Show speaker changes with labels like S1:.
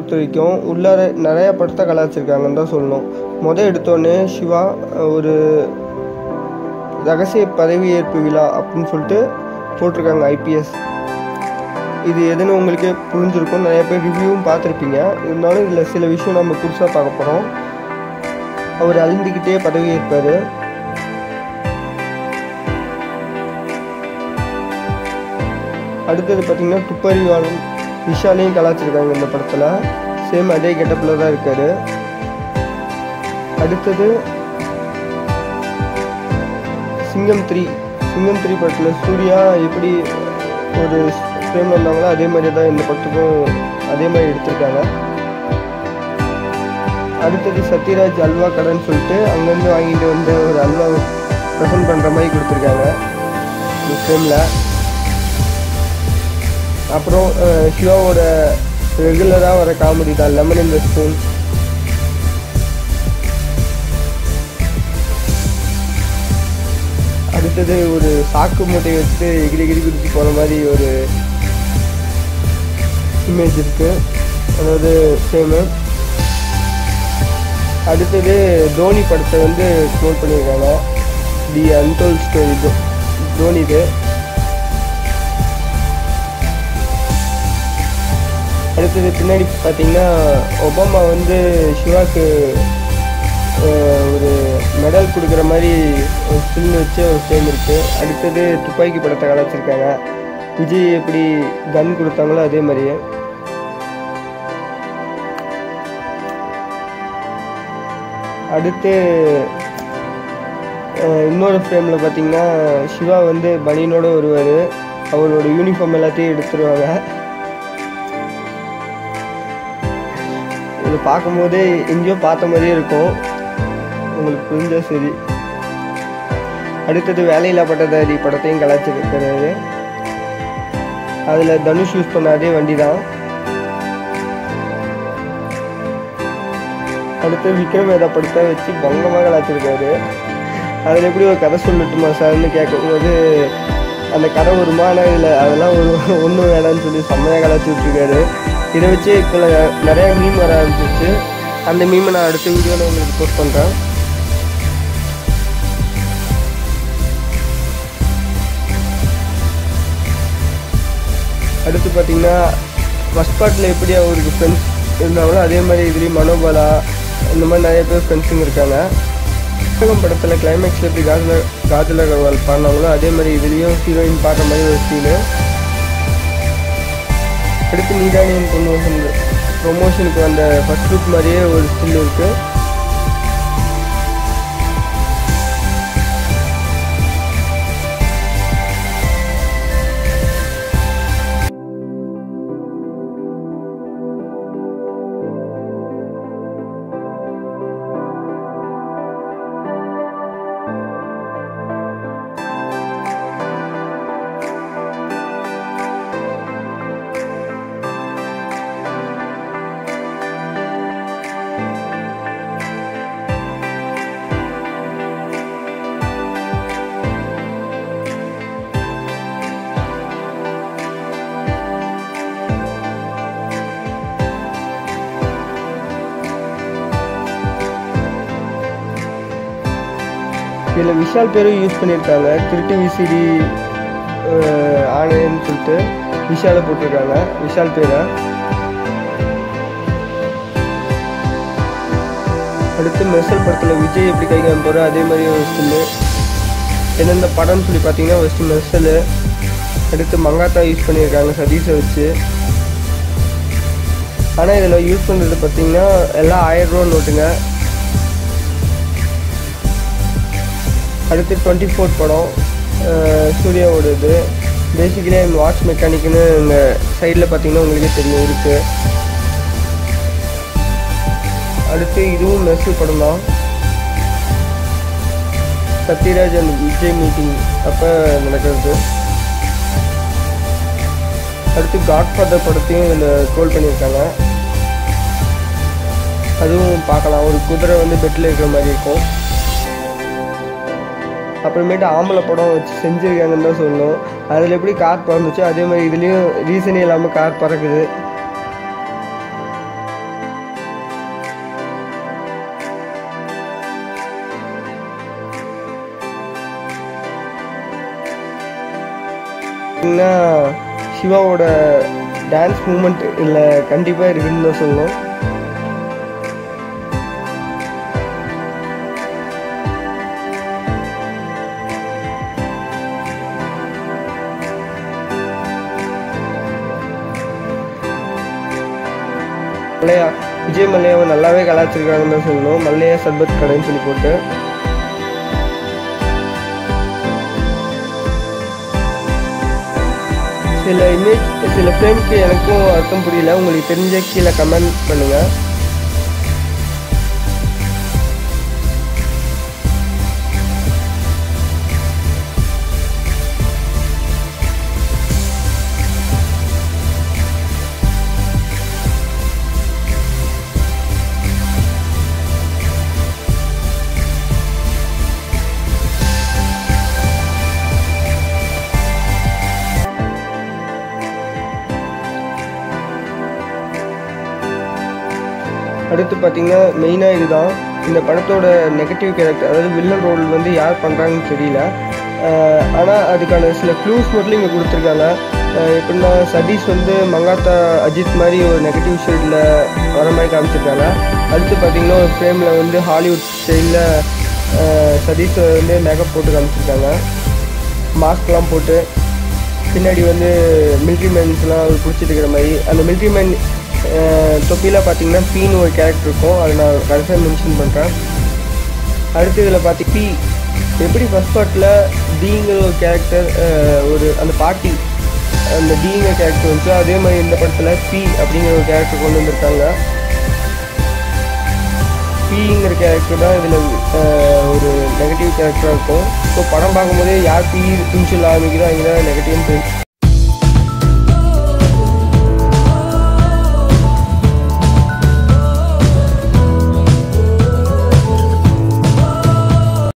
S1: பொறுத்த வரைக்கும் உள்ளார நிறையா படத்தை கலாச்சிருக்காங்கன்னு தான் சொல்லணும் மொதல் எடுத்தோடனே சிவா ஒரு ரகசிய பதவியேற்பு விழா அப்படின்னு சொல்லிட்டு போட்டிருக்காங்க ஐபிஎஸ் இது எதுன்னு உங்களுக்கு புரிஞ்சிருக்கும் நிறைய பேர் ரிவ்யூவும் பார்த்துருப்பீங்க இருந்தாலும் இதில் சில விஷயம் நம்ம புதுசாக பார்க்க போகிறோம் அவர் அழிந்துக்கிட்டே பதவி ஏற்பார் அடுத்தது பார்த்தீங்கன்னா துப்பறிவாளன் விஷாலையும் கலாச்சிருக்காங்க இந்த படத்தில் சேம் அதே கெட்டப்பில் தான் இருக்காரு அடுத்தது சிங்கம் த்ரீ சிங்கம் த்ரீ படத்தில் சூர்யா எப்படி ஒரு ஃப்ரேம் வந்தாங்களோ அதே மாதிரி தான் இந்த படத்துக்கும் அதே மாதிரி எடுத்திருக்காங்க அடுத்தது சத்யராஜ் அல்வா கடைன்னு சொல்லிட்டு அங்கேருந்து வாங்கிட்டு வந்து ஒரு அல்வா ப்ரெசென்ட் பண்ணுற மாதிரி கொடுத்துருக்காங்க இந்த ஃப்ரேமில் அப்புறம் அஹ், சிவாவோட ரெகுலராக வர காமெடி தான் லெமன் இந்த ஸ்பூன் அடுத்தது ஒரு சாக்கு மூட்டையை வச்சுட்டு எகிரி எகிரி குதிச்சு போகிற மாதிரி ஒரு இமேஜ் இருக்கு அதாவது சேமு அடுத்தது தோனி படத்தை வந்து க்ளோட் பண்ணியிருக்காங்க தி அன்டோல் ஸ்டோரி தோனி இது அடுத்தது பின்னாடி பார்த்தீங்கன்னா ஒபாமா வந்து சிவாக்கு அஹ், ஒரு மெடல் கொடுக்குற மாதிரி ஒரு ஸ்டில் வச்சு ஒரு ஃப்ரேம் இருக்குது அடுத்தது துப்பாக்கி படத்தை கலாச்சிருக்காங்க விஜய் எப்படி கன் கொடுத்தாங்களோ அதே மாதிரியே அடுத்து அஹ், இன்னொரு ஃப்ரேமில் பார்த்தீங்கன்னா சிவா வந்து பனியனோட வருவார் அவரோட யூனிஃபார்ம் எல்லாத்தையும் எடுத்துருவாங்க இது பார்க்கும்போதே எங்கேயோ பார்த்த மாதிரியே இருக்கும் உங்களுக்கு புரிஞ்சா சரி அடுத்தது வேலையில்லா பட்டதாரி படத்தையும் கலாச்சிருக்கிறாரு அதில் தனுஷ் யூஸ் பண்ண அதே வண்டி தான் அடுத்து விக்ரம் வேதா படத்தை வச்சு பங்கமாக கலாச்சிருக்காரு அதில் எப்படி ஒரு கதை சொல்லட்டுமா சார்னு கேட்கும்போது அந்த கதை வருமா ஆனால் இதில் அதெல்லாம் ஒரு ஒன்றும் வேணாம்னு சொல்லி செம்மையாக கலாச்சி விட்ருக்காரு இதை வச்சு இப்போ நிறையா மீம் வர ஆரம்பிச்சிச்சு அந்த மீமை நான் அடுத்த வீடியோவில் உங்களுக்கு போஸ்ட் பண்ணுறேன் அடுத்து பார்த்தீங்கன்னா ஃபஸ்ட் பார்ட்டில் எப்படி அவருக்கு ஃப்ரெண்ட்ஸ் இருந்தாங்களோ அதே மாதிரி இதுலேயும் மனோபாலா இந்த மாதிரி நிறைய பேர் ஃப்ரெண்ட்ஸுங்க இருக்காங்க புத்தகம் படத்தில் கிளைமேக்ஸில் எப்படி காஜல காஜல் அகர்வால் பாடினாங்களோ அதே மாதிரி இதுலேயும் ஹீரோயின் பாடுற மாதிரி ஒரு சீனு அடுத்து நீதானியன் பொண்ணு வந்து ப்ரொமோஷனுக்கு வந்த ஃபர்ஸ்ட் லுக் மாதிரியே ஒரு ஸ்டில் இருக்குது இதில் விஷால் பேரும் யூஸ் பண்ணியிருக்காங்க திருட்டு விசிடி ஆணையன்னு சொல்லிட்டு விஷாலை போட்டிருக்காங்க விஷால் பேரை அடுத்து மெர்சல் படத்தில் விஜய் எப்படி கை காமிப்பாரோ அதே மாதிரி ஒரு ஸ்டில்லு எந்தெந்த படம்னு சொல்லி பார்த்தீங்கன்னா ஃபஸ்ட்டு மெர்சலு அடுத்து மங்காத்தா யூஸ் பண்ணியிருக்காங்க சதீஷை வச்சு ஆனால் இதில் யூஸ் பண்ணுறது பார்த்தீங்கன்னா எல்லாம் ஆயிரம் ரூபா நோட்டுங்க அடுத்து டுவெண்ட்டி ஃபோர் படம் அஹ் சூர்யாவோட இது பேசிக்கலி வாட்ச் மெக்கானிக்னு இங்கே சைடில் பார்த்தீங்கன்னா உங்களுக்கே தெரியும் இருக்குது அடுத்து இதுவும் மெர்சல் படம் தான் சத்யராஜ் அண்ட் விஜய் மீட்டிங் அப்போ நடக்கிறது அடுத்து காட்ஃபாதர் படத்தையும் இதில் ட்ரோல் பண்ணியிருக்காங்க அதுவும் பார்க்கலாம் ஒரு குதிரை வந்து பெட்டில் இருக்கிற மாதிரி இருக்கும் அப்புறமேட்டு ஆம்பளை படம் வச்சு செஞ்சுருக்காங்கன்னு தான் சொல்லணும் அதில் எப்படி கார் பறந்துச்சோ அதே மாதிரி இதுலேயும் ரீசனே இல்லாமல் கார் பறக்குது பார்த்தீங்கன்னா சிவாவோட டான்ஸ் மூமெண்ட் இதில் கண்டிப்பாக இருக்குன்னு தான் சொல்லணும் மல்லையா விஜய் மல்லையாவை நல்லாவே கலாச்சிருக்காங்கன்னு தான் சொல்லணும் மல்லையா சர்பத் கடைன்னு சொல்லி போட்டு சில இமேஜ் சில ஃப்ரேம்க்கு எனக்கும் அர்த்தம் புரியல உங்களுக்கு தெரிஞ்ச கீழே கமெண்ட் பண்ணுங்கள் அடுத்து பார்த்தீங்கன்னா மெயினாக இதுதான் இந்த படத்தோட நெகட்டிவ் கேரக்டர் அதாவது வில்லன் ரோல் வந்து யார் பண்ணுறாங்கன்னு தெரியல ஆனால் அதுக்கான சில க்ளூஸ் மட்டும் இங்கே கொடுத்துருக்காங்க அஹ் எப்படின்னா சதீஷ் வந்து மங்காத்தா அஜித் மாதிரி ஒரு நெகட்டிவ் ஷேடில் வர மாதிரி காமிச்சிருக்காங்க அடுத்து பார்த்தீங்கன்னா ஒரு ஃப்ரேமில் வந்து ஹாலிவுட் ஸ்டைலில் சதீஷ் வந்து மேக்கப் போட்டு காமிச்சிருக்காங்க மாஸ்க்லாம் போட்டு பின்னாடி வந்து மிலிட்ரி மேன்ஸ்லாம் அவர் பிடிச்சிட்டு இருக்கிற மாதிரி அந்த மிலிட்ரி மேன் தொப்பியில் பார்த்தீங்கன்னா பீன்னு ஒரு கேரக்டர் இருக்கும் அதை நான் கடைசியாக மென்ஷன் பண்ணுறேன் அடுத்து இதில் பார்த்தி பி எப்படி ஃபஸ்ட் பார்ட்டில் டிங்கிற ஒரு கேரக்டர் ஒரு அந்த பாட்டி அந்த டிங்கிற கேரக்டர் வந்துச்சு அதே மாதிரி இந்த படத்தில் பி அப்படிங்கிற ஒரு கேரக்டர் கொண்டு வந்திருக்காங்க பிங்கிற கேரக்டர் தான் இதில் ஒரு நெகட்டிவ் கேரக்டராக இருக்கும் ஸோ படம் பார்க்கும்போதே யார் பி இன்ஷியல் ஆரம்பிக்கிறோ அங்கே தான் நெகட்டிவ்னு தெரியும்